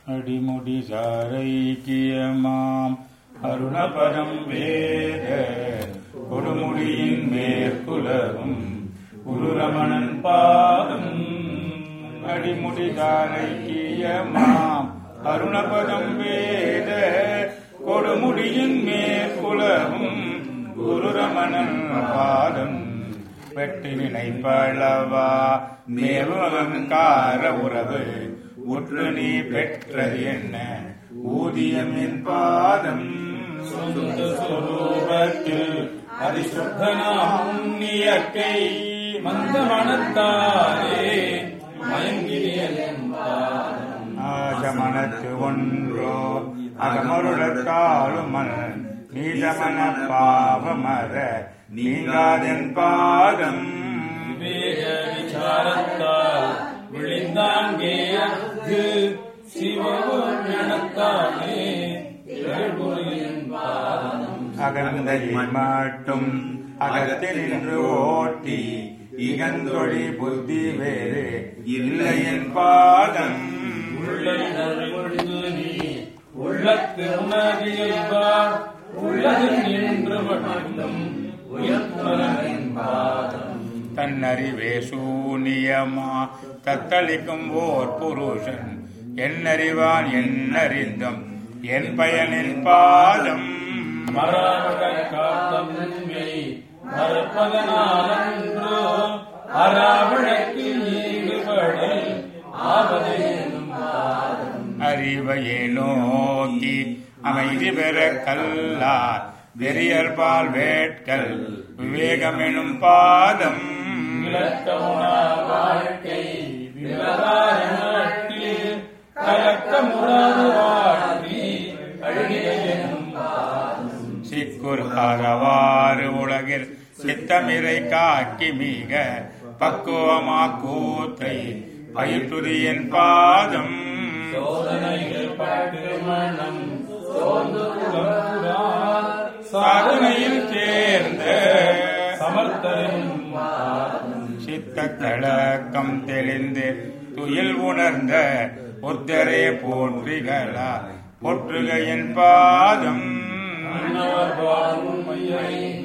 அடிமுடி சாரைக்கியமாம் அருணபரம் வேத கொடுமுடியின் மேற்குலகும் குருரமணன் பாதம் அடிமுடி சாரைக்கியமாம் அருணபதம் வேத கொடுமுடியின் மேற்குலகும் குருரமணன் பாதம் வெட்டி நினைப்பளவா மேவகார உறவு உற்று நீ பெற்றது என்ன ஊதியமின் பாதம் சொந்த சொரூபத்தில் அதிசுத்தனாம் இயற்கை மந்த மனத்தாரே மயங்கியன் ஆசமனத்து ஒன்றோ அகமருளத்தாலும் மலர் நீதமன பாவமர நீங்காதென் பாதம் விவேக விசாரத்தால் விழிந்தாங்கே அஃது சிவவும் எனத்தானே திகழ்பொருளின் பாதம் அகந்தை மட்டும் அகத்தினின்று ஓட்டி இகந்தொழி புத்தி வேறு இல்லை என் பாதம் உள்ளது நீ உள்ளத்து உணர்வியல்பார் உள்ளது நின்று மட்டும் உயர்த்துவரின் பாதம் தன்னறிவே சூனியமா தத்தளிக்கும் ஓர் புருஷன் என்னறிவான் என்னறிந்தும் என் பயனின் பாதம் மறாமக காத்தம்மை மறப்பதனாலன்றோ அறாவழக்கு ஈடுபடல் ஆவதேனும் பாதம் அறிவையே நோக்கி அமைதி பெற கல்லார் வெறியற்பால் வேட்கல் விவேகமெனும் பாதம் விளக்கமுனா வாழ்க்கை விவகாரத்தில் கலக்கமுறாது வாழ்வி அழுகிய எனும் பாதம் சிக்குர் அறவாறு உலகில் சித்தமிரை காக்கி மிக பக்குவமா கூத்தை பயிற்றுதியின் பாதம் சோதனைகள் பட்டு மனம் சோர்ந்து புலம்புறார் சாதனையில் சேர்ந்த சமர்த்தரின் பாதம் சித்த கலக்கம் தெளிந்து துயில் உணர்ந்த புத்தரே போற்றிகளா போற்றுகையின் பாதம் மன்னவர் வாழும் மையைந்து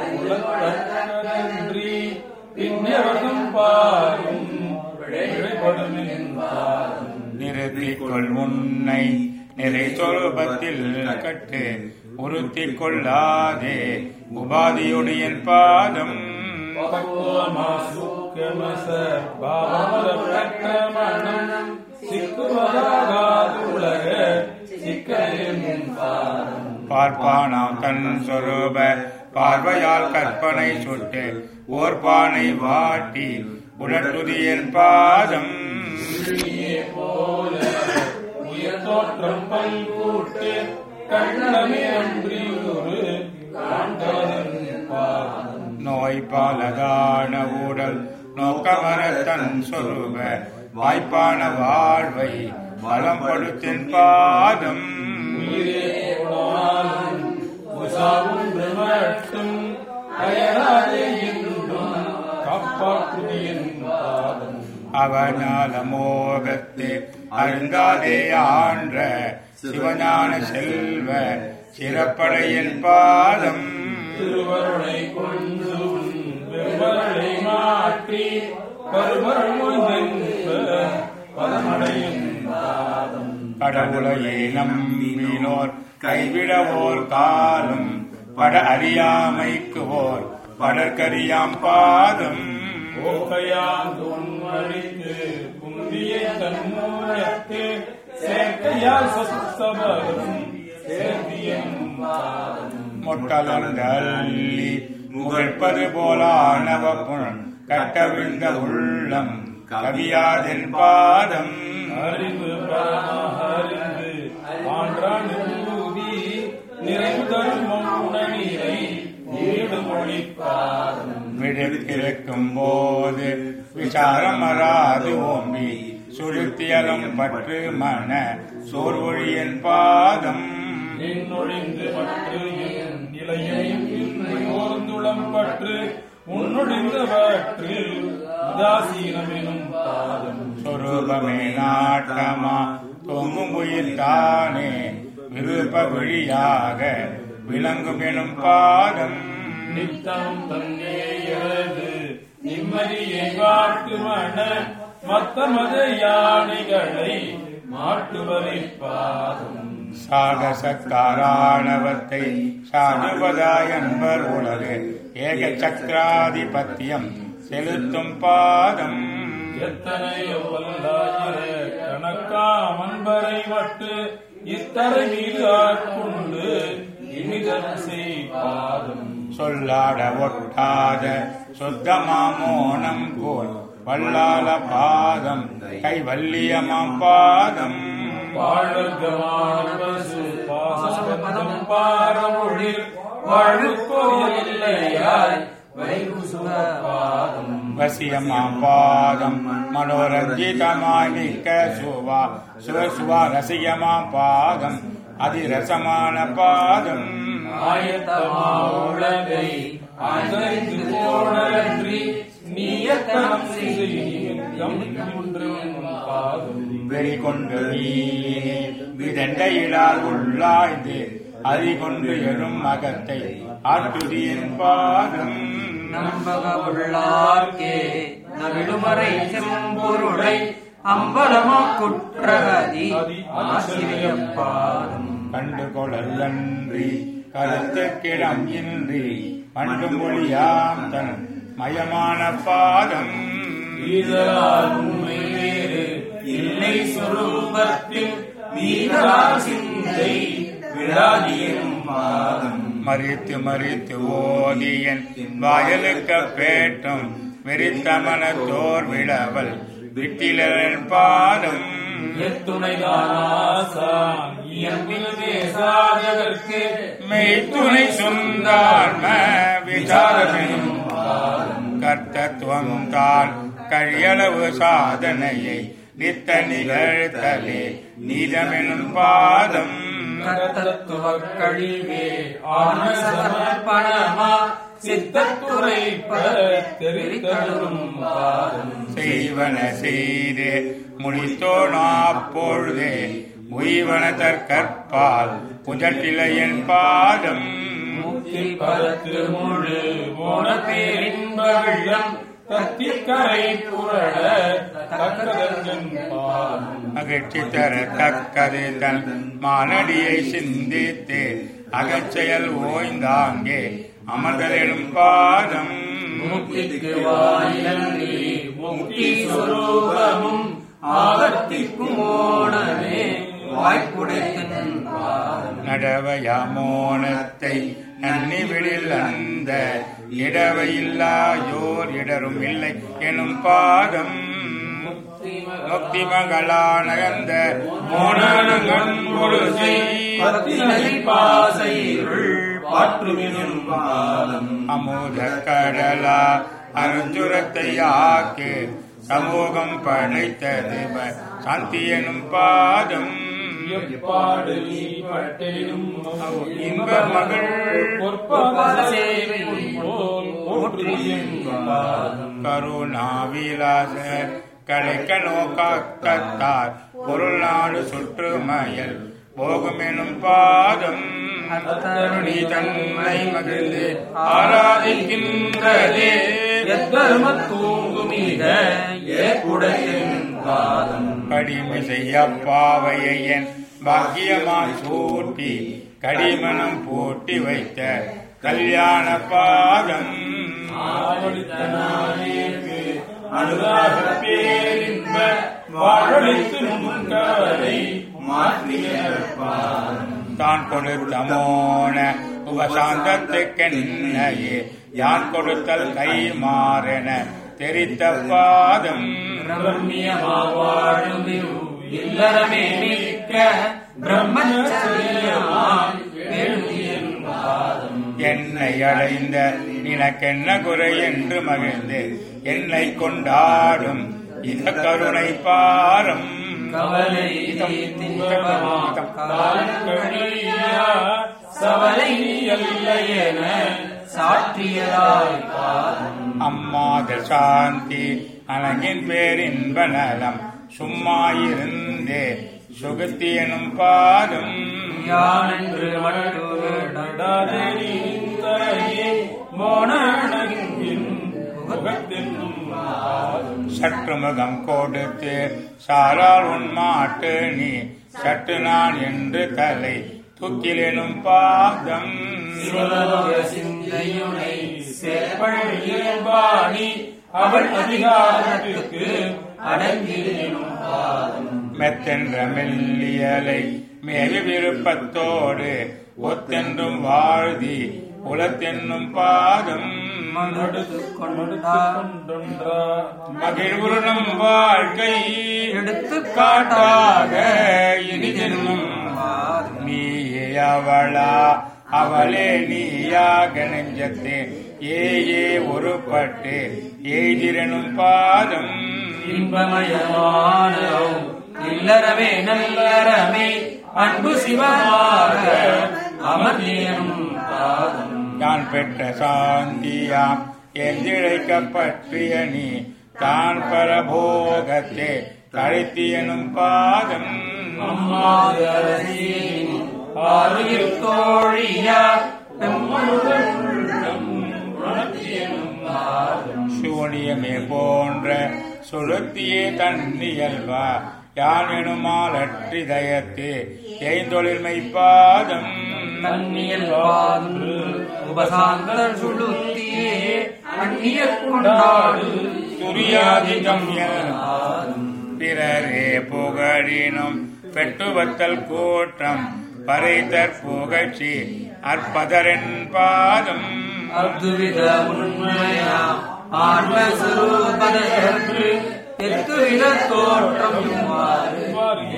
உலகன்றி பின்னவரும் பாரும் விழைபடும் என் பாதம் நிறுத்திக்கொள் உன்னை நிறை சொரூபத்தில் கட்டு உறுத்திக் கொள்ளாதே உபாதியுடையன் பாதம் பக்குவமா சுக்கமச பாவமர பிரக்கமணம் சிக்குவதாகாது உலக சிக்கலின் பாதம் பார்ப்பானாம் தன் சொரூப பார்வையால் கற்பனை சுட்டு ஓர்பானை வாட்டி உடற்றுதியன் பாதம் நீயே போல உயர் தோற்றம் பல்கூட்டு கண்ணமே அன்றி ஒரு காண்பதன் பாதம் நோய் பாலதான ஊடல் நோக்கமர தன் சொரூப வாய்ப்பான வாழ்வை வளம்படுத்தின் பாதம் உயிரே போனாலும் உசாவும் பிரமட்டும் அயராதே என்றும் காப்பாற்றுதியின் பாதம் அவனால மோகத்து அருங்காதே ஆன்ற சிவஞான செல்வ சிறப்படையின் பாதம் திருவருளை கொண்டு உன் வெவ்வருளை மாற்றி கருவருள் பதமடையும் பாதம் கடவுளையே நம்பினோர் கைவிடவோர் காலும் பட அறியாமைக்கு ஓர் படற்கரியாம் பாதம் ஓகையாந்து உன்மழித்து குந்திய தன்மூலத்து சேர்க்கையால் சொசபரும் சேர்த்தியும் பாதம் முட்டலந்தள்ளி முகழ்ப்பது போலானவ புண் கட்டவிழ்ந்த உள்ளம் கவியாதின் பாதம் அறிவு பரமஹரிந்து ஆன்றான் நிறுதி நிறைவு தரும் உணநீரை வீடு மொழிப்பாதம் விழித்திருக்கும் போது விசாரம் வராது ஓம்பி சுழுத்தியலும் பற்று மன சோர்வொழியின் பாதம் நின்னொழிந்து பற்று என் நிலையையும் இன்று ஓர்ந்துளம் பற்று உன்னொழிந்த பற்றில் உதாசீனமெனும் பாதம் சொரூபமே நாட்டமா தோங்கும் உயிர் தானே விருப்ப வழியாக விளங்கும் எனும் பாதம் நித்தம் தன்னே எழது நிம்மதியை காட்டுவன மத்த மத யானைகளை மாட்டுவரை பாதம் சாகசக்காராணவத்தை சாடுவதாய் என்பர் உலகு ஏக சக்கராதிபத்தியம் செலுத்தும் பாதம் எத்தனையோ வல்லாயிர கணக்கா மன்பரை மட்டு இத்தரை மீது ஆட்கொண்டு இனிதம் செய் பாதம் சொல்லாட ஒட்டாத சுத்தமாமோனம் போல் வல்லால பாதம் கைவல்லியமாம் பாதம் வாழ்கமான பசு பாசபந்தம் பாரமொழில் வாழ்கொல்லையாய் வைகுசுக பாதம் வசியமாம் பாதம் மனோரஞ்சிதமாய் மிக்க சுவா சுவசுவா ரசியமாம் பாதம் அதிரசமான பாதம் ஆயத்தமா உலகை ஆய்ந்து போனன்றி நீயத்தனம் செய்யும் பாதம் வெறி கொண்டு நீயே விதண்டையிடால் உள்ளாய்ந்து அறிகொண்டு எழும் மகத்தை ஆட்டுதியின் பாதம் நம்பக உள்ளார்க்கே நவிழுமறை செம்பொருளை அம்பலமா குற்றகதி ஆசிரியம் பாதம் கண்டு கொள்ளன்றி கருத்துக்கிடம் இன்றி பண்டு மொழியாம் தன் மயமான பாதம் ஈதலால் உண்மை வேறு இல்லை சொரூபத்தில் மீதலா சிந்தை விழாதியும் பாதம் மறித்து மறித்து ஓதியன் வாயலுக்க பேட்டும் வெறித்தமனத்தோர் விழவல் விட்டிலன் பாதம் எத்துணைதானாசான் இயம்பினதே சாதகர்க்கு மெய்த்துணை சுந்தான்ம விசாரமெனும் கர்த்தத்துவம் தான் கழியளவு சாதனையை நித்த நிகழ்த்தலே நீதமெனும் பாதம் கர்த்தத்துவ கழிவே ஆன சமர்ப்பணமா சித்தத்துறை தெரித்தழும் பாதம் செய்வன செய்து முடித்தோனா அப்பொழுதே உய்வன தற்கற்பால் புஜட்டிலையன் பாதம் முக்தி பலத்து முழு போன பேரின்ப வெள்ளம் தத்திக்கரை புரள தக்கதன் பாதம் மகிழ்ச்சி தர தக்கது தன் மானடியை சிந்தித்து அகச்செயல் ஓய்ந்தாங்கே அமர்தலிடும் பாதம் முக்திக்கு வாயிலன்றி முக்தி சுரூபமும் ஆகத்திக்கும் ஓணமே வாய்ப்புடைத்தன் பாதம் நடவயமோனத்தை நன்னிவிடில் அந்த இடவையில்லாயோர் இடரும் இல்லை எனும் பாதம் முக்தி மகளானகந்த மோனகன் பொழுதை பத்தினை பாசையுள் பாற்றுமினும் பாதம் அமுத கடலா அருஞ்சுரத்தை ஆக்கு சமூகம் படைத்தது ப- சாந்தி எனும் பாதம் எப்பாடு நீ பட்டேனும் இன்ப மகள் பொற்பாத சேவை போல் போற்றியும் பாதம் கருணாவிலாச கடைக்க நோக்காக்கத்தார் பொருள் நாடு சுற்றுமயல் போகும் எனும் பாதம் அத்தருணி தன்னை மகிழ்ந்து ஆராதிக்கின்றதே எத்தரும தூங்குமிக ஏற்புடையன் பாதம் கடிமை செய்ய பாவையை என் பாக்கியமாய் சூட்டி கடிமனம் பூட்டி வைத்த கல்யாண பாதம் ஆவலித்தனானேக்கு அனுராக பேரின்ப வாழளித்து முன்கவலை மாற்றிய பாதம் தான் கொடுத்த மோன உபசாந்தத்துக்கென்னையே யான் கொடுத்தல் கை மாறென தெரித்த பாதம் பிரம்மியமா வாழும் இல்லறமே மிக்க பிரம்மச்சரியமாய் வேள்வியன் பாதம் என்னை அடைந்த நினக்கென்ன குறை என்று மகிழ்ந்து என்னை கொண்டாடும் இந்த கருணை பாரம் கவலை தீர்த்தின்பமாம் காலங்கழியா சவலை அல்ல என சாற்றியதாய் பாதம் அம்மாத சாந்தி அழகின் பேரின்ப நலம் சும்மா இருந்தே சுகத்தி எனும் பாதம் யானென்று மட்டும் நடாதேரி தரையே மோனடங்கின் முகத்தென்னும் பாதம் சற்று முகம் கொடுத்து சாரால் உன் மாட்டு நீ சற்று நான் என்று தலை தூக்கிலெனும் பாதம் சிவலோக சிந்தையுனை செப்பழியல்பாணி அவள் அதிகாரத்துக்கு அடங்கிடும் பாதம் மெத்தென்ற மெல்லியலை மேவி விருப்பத்தோடு ஒத்தென்றும் வாழ்தி உலத்தென்னும் பாதம் மடுத்து கொண்டா கொண்டொன்றா மகிழ்வுறும் வாழ்க்கை எடுத்து காட்டாக காட்டாக இனிதென்னும் பாதம் நீயே அவளா அவளே நீயாக நெஞ்சத்தே ஏயே ஒருபட்டு எய்திரனும் பாதம் இன்பமயமான இல்லறமே நல்லறமே அன்பு சிவமாக அமர்ந்தியனும் பாதம் நான் பெற்ற சாந்தியாம் எந்திழைக்கப்பற்றிய நீ தான் பரபோகத்தே தழைத்தியனும் பாதம் அம்மாதரசியின் ஆறுயிர் தோழியா பெம்முள்ளம் உணர்த்தியனும் பாதம் சூனியமே போன்ற சுளுத்தியே தன்னியல்வா யானெனுமாலற்றி தயத்து எய்தொழில்மை பாதம் தன்னியல் பாதம் உபசாந்தர் சுளுத்தியே அந்நியர் கொண்டாடு துரியாதிகம் என பாதம் பிறரே புகழினும் பெட்டுவத்தல் கூட்டம் பறைதற் புகழ்ச்சி அற்பதரென் பாதம் அத்துவித உண்மையா ஆன்ம சுரூபதற்கு எத்துவித தோற்றம் இவ்வாறு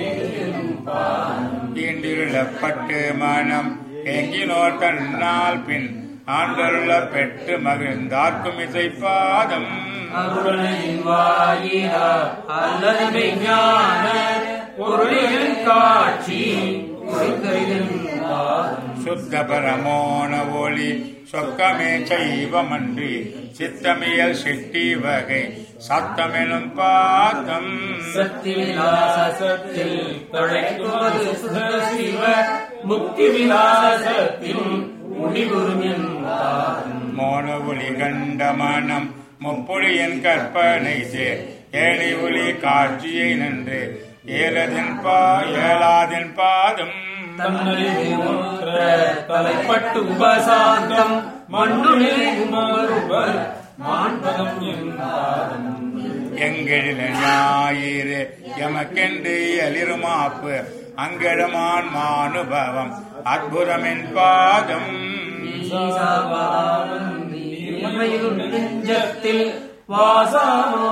ஈண்டிருளப்பட்டு மனம் எங்கினோர் தன்னால் பின் ஆண்டருள பெற்று மகிழ்ந்தார்க்கும் இசை பாதம் அருளையின் வாயிலா அல்லது விஞ்ஞான பொருளின் காட்சி குறித்தறிதல் பாதம் சுத்த பரமோன ஒளி சொக்கமே செய்வமன்றி சித்தமியல் சிட்டி வகை சத்தமெனும் பாதம் சக்தி விலாசத்தில் தொலைக்குவது சுத்த சிவ முக்தி விலாசத்தில் முடிவுறும் என் பாதம் மோன ஒளி கண்ட மனம் முப்பொழியின் கற்பனை சேர் ஏழை ஒளி காட்சியை நின்று ஏலதின் பா ஏலாதின் பாதம் தன்னறிவு ஒன்ற தலைப்பட்டு உபசாந்தம் மண்ணுனே உமருவர் மாண்பதம் என் பாதம் எங்களில ஞாயிறு எமக்கென்று எளிருமாப்பு அங்கெழமான் மானுபவம் அற்புதமென் பாதம் ஈசாவாதம் நீர்மையில் நெஞ்சத்தில் வாசாமோ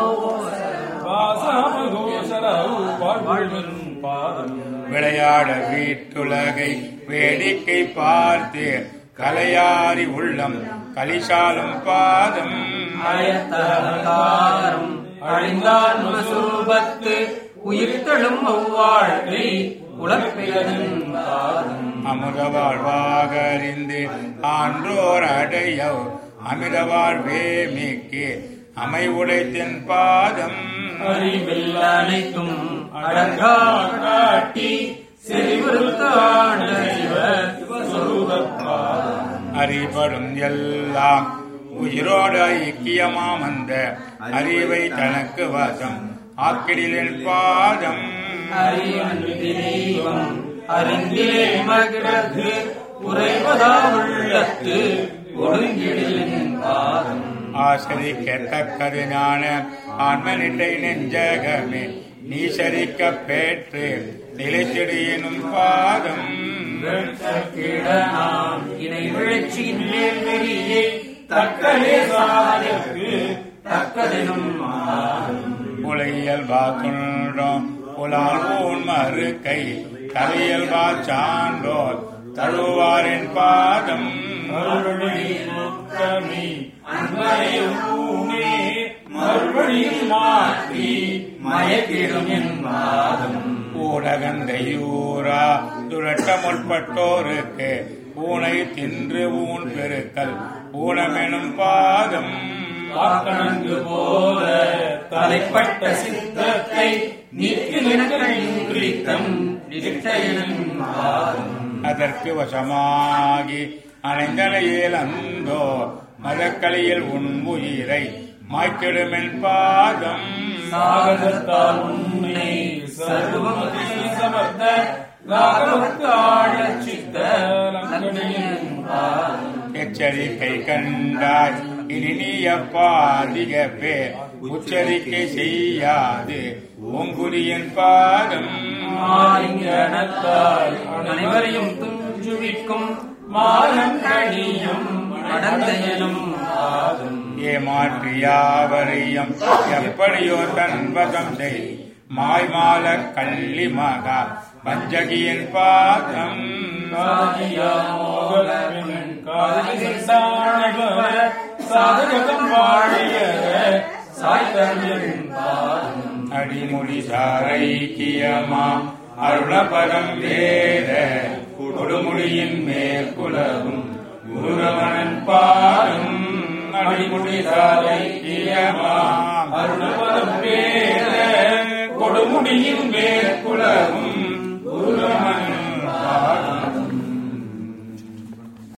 வாசாமகோசரவு வாழ்வென் பாதம் விளையாட வீட்டுலகை வேடிக்கை பார்த்து கலையாரி உள்ளம் கலிசாலும் பாதம் அயத்தகாரம் அழிந்தான் மசூபத்து உயிர்த்தெழும் அவ்வாழ்க்கை உலப்பிலதன் பாதம் அமுத வாழ்வாகறிந்து ஆன்றோர் அடையவ் அமித வாழ்வே மிக்கு அமைவுடைத்தின் பாதம் அறிவில் அனைத்தும் அடங்கா காட்டி செறிவிருத்த ஆண்ட சிவ சொரூபப்பாதம் அறிபடும் எல்லாம் உயிரோடு ஐக்கியமாம் அந்த அறிவை தனக்கு வசம் ஆக்கிடிலின் பாதம் அறிவன் தெய்வம் அறிந்திலே மகிழகு உறைவதா உள்ளத்து ஒடுங்கிடிலின் பாதம் ஆசரிக்கத்தக்கது ஞான ஆன்மனிட்டை நெஞ்சகமே நீ சரிக்க பெற்று நிலைத்திடியினும் பாதம் வெட்கக்கிட நாம் இணை விழச்சியின் மேல் வெளியே தக்கலே சாதற்கு தக்கதெனும் பாதம் உலையல் வாக்குன்றோம் புலால் ஊன் மறுக்கை தலையல்வா சான்றோர் தழுவாரின் பாதம் மறுபடியும் முக்கமி அன்பரையும் ஊனே மறுபடியும் மாற்றி மயக்கிடும் என் பாதம் ஊடகந்தையூரா துரட்ட முற்பட்டோருக்கு ஊனை தின்று ஊன் பெருக்கல் ஊனமெனும் பாதம் வாக்கணங்கு போல தலைப்பட்ட சித்தத்தை நீக்கிலினக்களின் குறித்தம் நிஷ்டையின் பாதம் அதற்கு வசமாகி அணைந்தனையில் அந்தோ மதக்கலையில் உன் உயிரை மாய்க்கிடுமென் பாதம் சாகசத்தால் உன்னை சர்வமதி சமர்த்த ராகவத்து ஆழச் சித்த லங்கனியின் பாதம் எச்சரிக்கை கண்டாய் இனி நீ அப்பாதிக பேர் உச்சரிக்கை செய்யாது உங்குரியின் பாதம் மாலிங்கனத்தால் அனைவரையும் துஞ்சுவிக்கும் மாலம் கணியும் நடந்தையனும் பாதம் ஏமாற்றியாவரையும் எப்படியோ தன்பதம் செய் மாய்மால கள்ளி மகா பஞ்சகியின் பாதம் காதியா மோகப்பின் காதில் சாணபவ சாதகம் வாழிய சாய்தமிழின் பாதம் அடிமொழி சாரைக்கியமா அருணபதம் வேத கொடுமுடியின் மேற்குலகும் குருரமணன் பாதம் அடிமொழி சாரைக்கியமா அருணபதம் பேர கொடுமுடியின் மேற்குலகும்